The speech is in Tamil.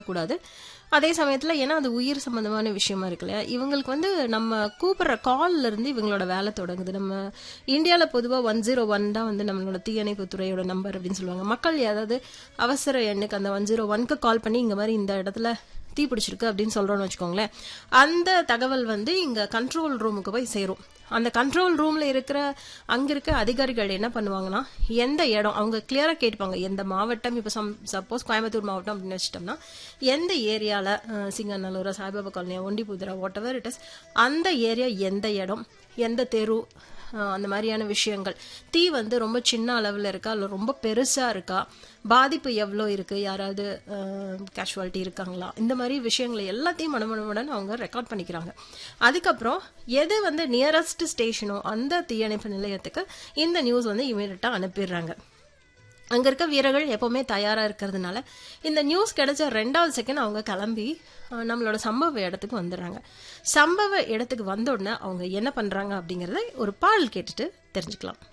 கூடாது அதே சமயத்துல ஏன்னா அது உயிர் சம்பந்தமான விஷயமா இருக்கு இல்லையா இவங்களுக்கு வந்து நம்ம கூப்பிடுற கால்ல இருந்து இவங்களோட வேலை தொடங்குது நம்ம இந்தியால பொதுவா ஒன் ஜீரோ ஒன் தான் வந்து நம்மளோட தீயணைப்பு துறையோட நம்பர் அப்படின்னு சொல்லுவாங்க மக்கள் ஏதாவது அவசர எண்ணுக்கு அந்த ஒன் ஜீரோ ஒன்க்கு கால் பண்ணி இங்க மாதிரி இந்த இடத்துல தீ பிடிச்சிருக்கு அப்படின்னு சொல்றோம்னு வச்சுக்கோங்களேன் அந்த தகவல் வந்து இங்க கண்ட்ரோல் ரூமுக்கு போய் சேரும் அந்த கண்ட்ரோல் ரூம்ல இருக்கிற அங்க இருக்க அதிகாரிகள் என்ன பண்ணுவாங்கன்னா எந்த இடம் அவங்க கிளியரா கேட்பாங்க எந்த மாவட்டம் இப்ப சப்போஸ் கோயம்புத்தூர் மாவட்டம் அப்படின்னு வச்சுட்டோம்னா எந்த ஏரியால அஹ், சிங்கநல்லூரா சாய்பாபா காலனியா ஒண்டிபுதுரா வாட் எவர் இட் இஸ் அந்த ஏரியா எந்த இடம் எந்த தெரு அஹ், அந்த மாதிரியான விஷயங்கள் தீ வந்து ரொம்ப சின்ன அளவுல இருக்கா இல்ல ரொம்ப பெருசா இருக்கா பாதிப்பு எவ்வளோ இருக்கு யாராவது கேஷுவாலிட்டி இருக்காங்களா இந்த மாதிரி விஷயங்களை எல்லாத்தையும் மனமனமுடன் அவங்க ரெக்கார்ட் பண்ணிக்கிறாங்க அதுக்கப்புறம் எது வந்து நியரஸ்ட் ஸ்டேஷனோ அந்த தீயணைப்பு நிலையத்துக்கு இந்த நியூஸ் வந்து இமீடியட்டா அனுப்பிடுறாங்க அங்க இருக்க வீரர்கள் எப்பவுமே தயாரா இருக்கிறதுனால இந்த நியூஸ் கிடைச்ச ரெண்டாவது செகண்ட் அவங்க கிளம்பி அஹ், நம்மளோட சம்பவ இடத்துக்கு வந்துடுறாங்க சம்பவ இடத்துக்கு வந்த உடனே அவங்க என்ன பண்றாங்க அப்படிங்கறத ஒரு பாடல் கேட்டுட்டு தெரிஞ்சுக்கலாம்